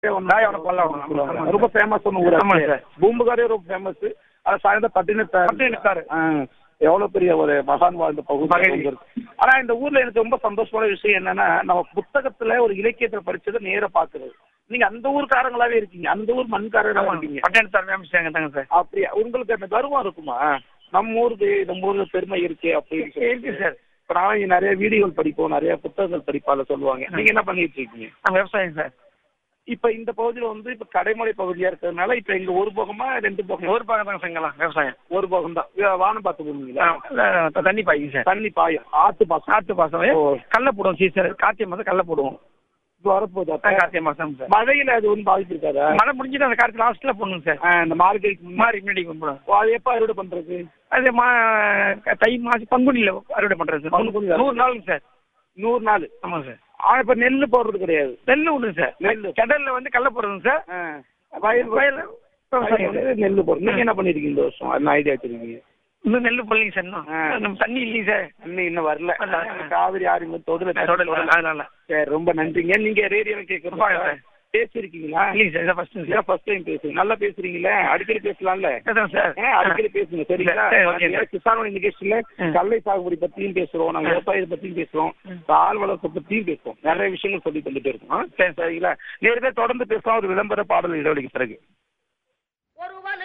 தாயவனம் பல்லவனம். ஆமா. ரொம்ப ஃபேமஸ் ஊர் ஆமாங்க சார். பூம்புகாரே ரொம்ப ஃபேமஸ் அது சாயந்தரம் பட்டினத்தார் பட்டினத்தார். ஆ, எவ்வளவு பெரிய ஒரு மகான் வாழ்ந்த பகுதி பகுதி. அங்க இருக்கு. ஆனா இந்த ஊர்ல எனக்கு ரொம்ப சந்தோஷமான விஷயம் என்னன்னா நம்ம புத்தகத்துல ஒரு இலக்கியத்துல படிச்சதை நேர பாக்குறது நீங்க அந்த ஊர்க்காரங்களாவே இருக்கீங்க அந்த ஊர் மண்காரங்களா இருக்கீங்க பட்டினத்தார் ஃபேமஸ் அங்கே தாங்க சார் அப்படியா உங்களுக்கு அந்த கர்வம் இருக்குமா நம்ம ஊருக்கு நம்ம ஊர்ல பெருமை இருக்கே அப்படின்னு சொல்லி. இருக்கு சார் இப்ப நான் இங்க நிறைய வீடியோகள் படிப்போம் நிறைய புத்தகங்கள் படிப்பால சொல்லுவாங்க நீங்க என்ன பண்ணிட்டு இருக்கீங்க நான் விவசாயம் சார் இப்ப இந்த பகுதியில வந்து இப்ப கடைமடை பகுதியா இருக்கிறதுனால இப்ப இங்க ஒரு போகமா ரெண்டு போகம் ஒரு பக்கம் தாங்க செங்கலாம் விவசாயம் ஒரு போகம் தான் வானம் பார்த்து போவீங்களா ஆ, தண்ணி பாய்க்கும் சார் தண்ணி பாயும் ஆத்து பாசம் காற்று பாசம் ஓ. கடல போடுவோம் சீசர் கார்த்திகை மாதம் கடல போடுவோம் இப்ப வரப்போகுது ஆ, அப்ப. கார்த்திகை மாதம் சார் மழையில அது ஒன்றும் பாதிப்பு இருக்காதா மழை முடிஞ்சுட்டு அந்த காலத்து லாஸ்ட்ல போடணும் சார் ஆ, இந்த மார்கழிக்கு முன்னாடி மாறி முன்னாடி போடுவோம் ஓ, அது எப்ப அறுவடை பண்றது அது மா தை மாசம் பங்குனியில் அறுவடை பண்ணுறது சார் பங்குனி நூறு நாளுங்க சார் நூறு நாள் ஆமாம் சார் ஆனா இப்ப நெல்லு போடுறது கிடையாது நெல் உண்டு சார் நெல்லு. கடல்ல வந்து கடல போடுறதுங்க சார் ஆ, வயல் வயல் விவசாயம் வயல் வந்து நெல்லு போடுறது நீங்க என்ன பண்ணிருக்கீங்க இந்த வருஷம் என்ன ஐடியா வச்சிருக்கீங்க இன்னும் நெல் போடலைங்க சார் இன்னும் ஆ. நம்ம தண்ணி இல்லைங்க சார் இன்னும் இன்னும் வரல வரல. காவிரி ஆறு தொடுல தொடல அதனால சரி ரொம்ப நன்றிங்க நீங்க ரேடியோல கேட்கறோம் வாங்க சார். பேசிருக்கீங்களா இல்லைங்க சார் இதான் ஃபர்ஸ்ட் சார் ஃபர்ஸ்ட் டைம் பேசுங்க நல்லா பேசுறீங்களே அடிக்கடி பேசலாம்ல அதான் சார் ஏன் அடிக்கடி பேசுங்க சரிங்களா சரி, ஓகே சார். கிசான் நிகழ்ச்சியில ம். கல்லை சாகுபடி பத்தியும் பேசுறோம் நாங்க ம். விவசாயத்தை பத்தியும் பேசுறோம் ம். பால் வளர்ப்பு பத்தியும் பேசுவோம் நிறைய விஷயங்கள் சொல்லி தந்துட்டு இருக்கோம் ஆ? சரி சரிங்களா நேரடியாக தொடர்ந்து பேசலாம் ஒரு விளம்பர பாடல் இடைவெளிக்கு பிறகு